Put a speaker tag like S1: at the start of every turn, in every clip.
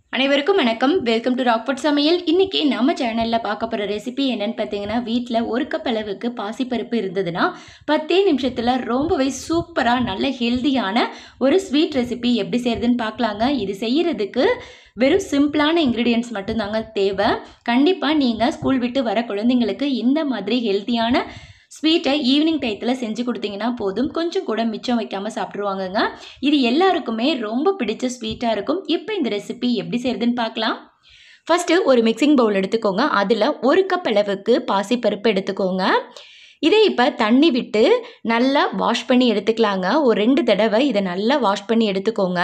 S1: அனைவருக்கும் வணக்கம் welcome to ராக்பட் சமையல் இன்னைக்கு நம்ம சேனலில் பார்க்க போகிற ரெசிபி என்னன்னு பார்த்தீங்கன்னா வீட்டில் ஒரு கப் அளவுக்கு பாசிப்பருப்பு இருந்ததுன்னா பத்தே நிமிஷத்தில் ரொம்பவே சூப்பராக நல்ல ஹெல்தியான ஒரு ஸ்வீட் ரெசிபி எப்படி செய்கிறதுன்னு பார்க்கலாங்க இது செய்கிறதுக்கு வெறும் சிம்பிளான இன்க்ரீடியன்ட்ஸ் மட்டும்தாங்க தேவை கண்டிப்பாக நீங்கள் ஸ்கூல் விட்டு வர குழந்தைங்களுக்கு இந்த மாதிரி ஹெல்த்தியான ஸ்வீட்டை ஈவினிங் டயத்தில் செஞ்சு கொடுத்தீங்கன்னா போதும் கொஞ்சம் கூட மிச்சம் வைக்காமல் சாப்பிட்ருவாங்கங்க இது எல்லாருக்குமே ரொம்ப பிடிச்ச ஸ்வீட்டாக இருக்கும் இப்போ இந்த ரெசிபி எப்படி செய்கிறதுன்னு பார்க்கலாம் ஃபஸ்ட்டு ஒரு மிக்சிங் பவுல் எடுத்துக்கோங்க அதில் ஒரு கப் அளவுக்கு பாசிப்பருப்பு எடுத்துக்கோங்க இதை இப்போ தண்ணி விட்டு நல்லா வாஷ் பண்ணி எடுத்துக்கலாங்க ஒரு ரெண்டு தடவை இதை நல்லா வாஷ் பண்ணி எடுத்துக்கோங்க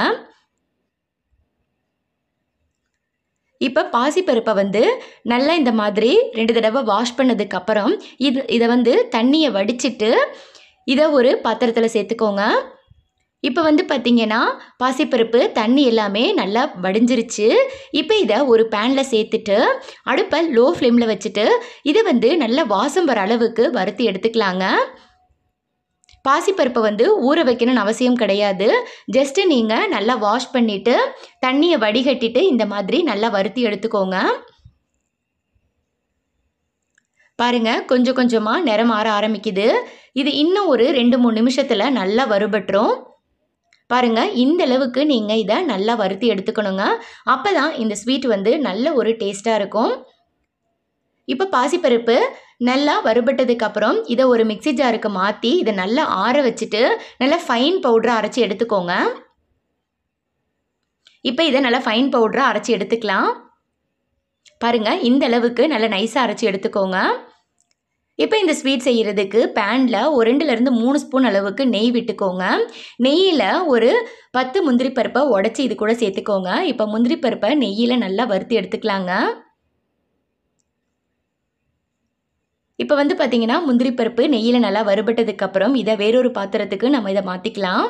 S1: இப்போ பாசிப்பருப்பை வந்து நல்லா இந்த மாதிரி ரெண்டு தடவை வாஷ் பண்ணதுக்கப்புறம் இது இதை வந்து தண்ணியை வடிச்சிட்டு இதை ஒரு பாத்திரத்தில் சேர்த்துக்கோங்க இப்போ வந்து பார்த்திங்கன்னா பாசிப்பருப்பு தண்ணி எல்லாமே நல்லா வடிஞ்சிருச்சு இப்போ இதை ஒரு பேனில் சேர்த்துட்டு அடுப்பை லோ ஃப்ளேமில் வச்சுட்டு இதை வந்து நல்லா வாசம் வர அளவுக்கு வறுத்து எடுத்துக்கலாங்க பாசிப்பருப்பை வந்து ஊற வைக்கணும்னு அவசியம் கிடையாது ஜஸ்ட்டு நீங்கள் நல்லா வாஷ் பண்ணிவிட்டு தண்ணியை வடிகட்டிட்டு இந்த மாதிரி நல்லா வறுத்தி எடுத்துக்கோங்க பாருங்க கொஞ்சம் கொஞ்சமாக நிறம் மாற ஆரம்பிக்குது இது இன்னும் ஒரு ரெண்டு மூணு நிமிஷத்தில் நல்லா வறுபட்டுரும் பாருங்க இந்த அளவுக்கு நீங்கள் இதை நல்லா வறுத்தி எடுத்துக்கணுங்க அப்போ தான் இந்த ஸ்வீட் வந்து நல்ல ஒரு டேஸ்ட்டாக இருக்கும் இப்போ பாசிப்பருப்பு நல்லா வறுபட்டதுக்கு அப்புறம் இதை ஒரு மிக்சி ஜாருக்கு மாற்றி இதை நல்லா ஆற வச்சுட்டு நல்லா ஃபைன் பவுடரை அரைச்சி எடுத்துக்கோங்க இப்போ இதை நல்லா ஃபைன் பவுடரை அரைச்சி எடுத்துக்கலாம் பாருங்கள் இந்த அளவுக்கு நல்லா நைஸாக அரைச்சி எடுத்துக்கோங்க இப்போ இந்த ஸ்வீட் செய்கிறதுக்கு பேனில் ஒரு ரெண்டுலேருந்து மூணு ஸ்பூன் அளவுக்கு நெய் விட்டுக்கோங்க நெய்யில் ஒரு பத்து முந்திரி பருப்பை உடச்சி இது கூட சேர்த்துக்கோங்க இப்போ முந்திரி பருப்பை நெய்யில் நல்லா வறுத்து எடுத்துக்கலாங்க இப்போ வந்து பார்த்திங்கன்னா முந்திரி பருப்பு நெய்யில் நல்லா வறுபட்டதுக்கப்புறம் இதை வேறொரு பாத்திரத்துக்கு நம்ம இதை மாற்றிக்கலாம்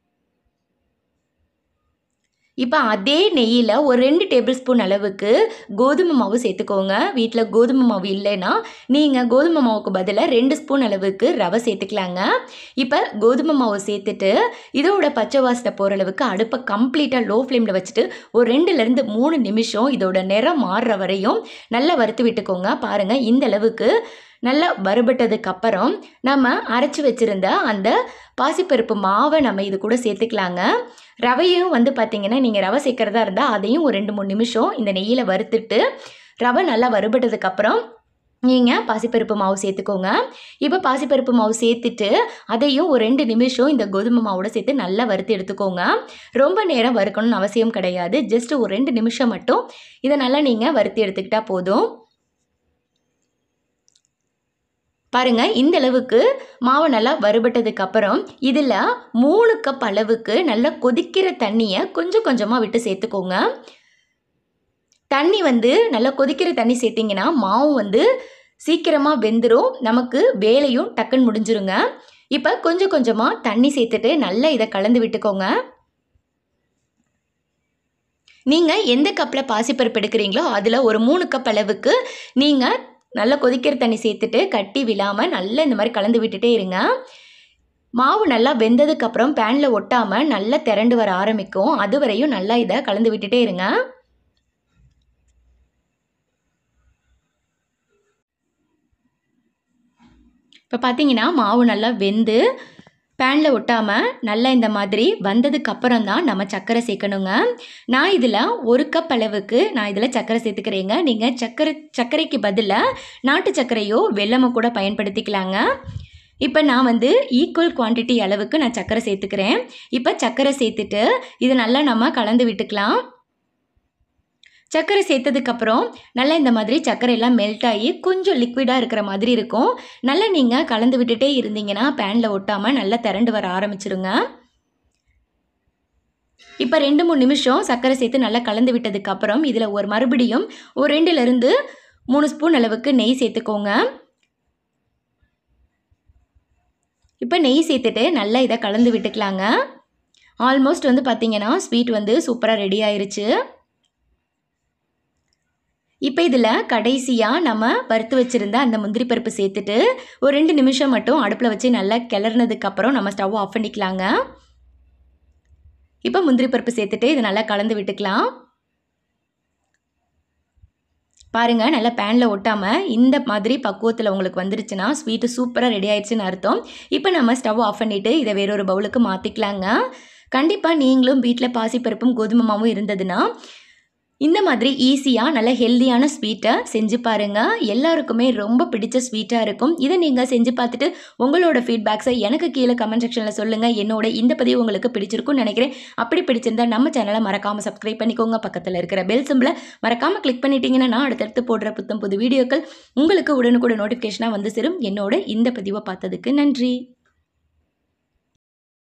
S1: இப்போ அதே நெய்யில் ஒரு ரெண்டு டேபிள் ஸ்பூன் அளவுக்கு கோதுமை மாவு சேர்த்துக்கோங்க வீட்டில் கோதுமை மாவு இல்லைன்னா நீங்கள் கோதுமை மாவுக்கு பதிலாக ரெண்டு ஸ்பூன் அளவுக்கு ரவை சேர்த்துக்கலாங்க இப்போ கோதுமை மாவு சேர்த்துட்டு இதோட பச்சை வாசனை போகிற அளவுக்கு அடுப்பை கம்ப்ளீட்டாக லோ ஃப்ளேமில் வச்சுட்டு ஒரு ரெண்டுலேருந்து மூணு நிமிஷம் இதோட நிறம் மாறுற வரையும் நல்லா வறுத்து விட்டுக்கோங்க பாருங்கள் இந்த அளவுக்கு நல்லா வறுபட்டதுக்கு அப்புறம் நம்ம அரைச்சி வச்சுருந்த அந்த பாசிப்பருப்பு மாவை நம்ம இது கூட சேர்த்துக்கலாங்க ரவையும் வந்து பார்த்திங்கன்னா நீங்கள் ரவை சேர்க்குறதா இருந்தால் அதையும் ஒரு ரெண்டு மூணு நிமிஷம் இந்த நெய்யில் வறுத்துட்டு ரவை நல்லா வறுபட்டதுக்கப்புறம் நீங்கள் பாசிப்பருப்பு மாவு சேர்த்துக்கோங்க இப்போ பாசிப்பருப்பு மாவு சேர்த்துட்டு அதையும் ஒரு ரெண்டு நிமிஷம் இந்த கோதுமை மாவோட சேர்த்து நல்லா வறுத்து எடுத்துக்கோங்க ரொம்ப நேரம் வறுக்கணும்னு அவசியம் கிடையாது ஜஸ்ட் ஒரு ரெண்டு நிமிஷம் மட்டும் இதை நல்லா நீங்கள் வறுத்து எடுத்துக்கிட்டால் போதும் பாருங்க இந்த அளவுக்கு மாவு நல்லா வறுபட்டதுக்கு அப்புறம் இதில் மூணு கப் அளவுக்கு நல்லா கொதிக்கிற தண்ணியை கொஞ்சம் கொஞ்சமாக விட்டு சேர்த்துக்கோங்க தண்ணி வந்து நல்லா கொதிக்கிற தண்ணி சேர்த்திங்கன்னா மாவு வந்து சீக்கிரமாக வெந்துடும் நமக்கு வேலையும் டக்குன்னு முடிஞ்சிருங்க இப்போ கொஞ்சம் கொஞ்சமாக தண்ணி சேர்த்துட்டு நல்லா இதை கலந்து விட்டுக்கோங்க நீங்கள் எந்த கப்பில் பாசிப்பருப்பு எடுக்கிறீங்களோ அதில் ஒரு மூணு கப் அளவுக்கு நீங்கள் நல்லா கொதிக்கிற தண்ணி சேர்த்துட்டு கட்டி விழாமல் நல்லா இந்த மாதிரி கலந்து விட்டுட்டே இருங்க மாவு நல்லா வெந்ததுக்கப்புறம் பேனில் ஒட்டாமல் நல்லா திரண்டு வர ஆரம்பிக்கும் அது வரையும் நல்லா இதை கலந்து விட்டுட்டே இருங்க இப்போ பார்த்தீங்கன்னா மாவு நல்லா வெந்து பேனில் ஒட்டாமல் நல்லா இந்த மாதிரி வந்ததுக்கு அப்புறம் தான் நம்ம சர்க்கரை சேர்க்கணுங்க நான் இதில் ஒரு கப் அளவுக்கு நான் இதில் சர்க்கரை சேர்த்துக்கிறேங்க நீங்கள் சர்க்கரை சர்க்கரைக்கு பதிலாக நாட்டு சர்க்கரையோ வெல்லமோ கூட பயன்படுத்திக்கலாங்க இப்போ நான் வந்து ஈக்குவல் குவான்டிட்டி அளவுக்கு நான் சர்க்கரை சேர்த்துக்கிறேன் இப்போ சர்க்கரை சேர்த்துட்டு இதை நல்லா நம்ம கலந்து விட்டுக்கலாம் சர்க்கரை சேர்த்ததுக்கப்புறம் நல்லா இந்த மாதிரி சர்க்கரை எல்லாம் மெல்ட் ஆகி கொஞ்சம் லிக்விடாக இருக்கிற மாதிரி இருக்கும் நல்லா நீங்கள் கலந்து விட்டுட்டே இருந்தீங்கன்னா பேனில் ஒட்டாமல் நல்லா திரண்டு வர ஆரம்பிச்சிருங்க இப்போ ரெண்டு மூணு நிமிஷம் சர்க்கரை சேர்த்து நல்லா கலந்து விட்டதுக்கப்புறம் இதில் ஒரு மறுபடியும் ஒரு ரெண்டுலேருந்து மூணு ஸ்பூன் அளவுக்கு நெய் சேர்த்துக்கோங்க இப்போ நெய் சேர்த்துட்டு நல்லா இதை கலந்து விட்டுக்கலாங்க ஆல்மோஸ்ட் வந்து பார்த்திங்கன்னா ஸ்வீட் வந்து சூப்பராக ரெடி ஆயிருச்சு இப்போ இதில் கடைசியாக நம்ம வறுத்து வச்சுருந்த அந்த முந்திரி பருப்பு சேர்த்துட்டு ஒரு ரெண்டு நிமிஷம் மட்டும் அடுப்பில் வச்சு நல்லா கிளறினதுக்கப்புறம் நம்ம ஸ்டவ் ஆஃப் பண்ணிக்கலாங்க இப்போ முந்திரி பருப்பு சேர்த்துட்டு இதை நல்லா கலந்து விட்டுக்கலாம் பாருங்கள் நல்லா பேனில் ஒட்டாமல் இந்த மாதிரி பக்குவத்தில் உங்களுக்கு வந்துருச்சுன்னா ஸ்வீட்டு சூப்பராக ரெடி ஆயிடுச்சுன்னு அர்த்தம் இப்போ நம்ம ஸ்டவ் ஆஃப் பண்ணிவிட்டு இதை வேறொரு பவுலுக்கு மாற்றிக்கலாங்க கண்டிப்பாக நீங்களும் வீட்டில் பாசிப்பருப்பும் கோதுமை மாவும் இருந்ததுன்னா இந்த மாதிரி ஈஸியாக நல்ல ஹெல்தியான ஸ்வீட்டை செஞ்சு பாருங்கள் எல்லாருக்குமே ரொம்ப பிடிச்ச ஸ்வீட்டாக இருக்கும் இதை நீங்கள் செஞ்சு பார்த்துட்டு உங்களோட ஃபீட்பேக்ஸை எனக்கு கீழே கமெண்ட் செக்ஷனில் சொல்லுங்கள் என்னோட இந்த பதிவு உங்களுக்கு பிடிச்சிருக்கும்னு நினைக்கிறேன் அப்படி பிடிச்சிருந்தா நம்ம சேனலை மறக்காமல் சப்ஸ்கிரைப் பண்ணிக்கோங்க பக்கத்தில் இருக்கிற பெல் சிம்பிளை மறக்காமல் கிளிக் பண்ணிட்டீங்கன்னா நான் அடுத்தடுத்து போடுற புத்தம் புது வீடியோக்கள் உங்களுக்கு உடனுக்குடன் நோட்டிஃபிகேஷனாக வந்து சேரும் என்னோட இந்த பதிவை பார்த்ததுக்கு நன்றி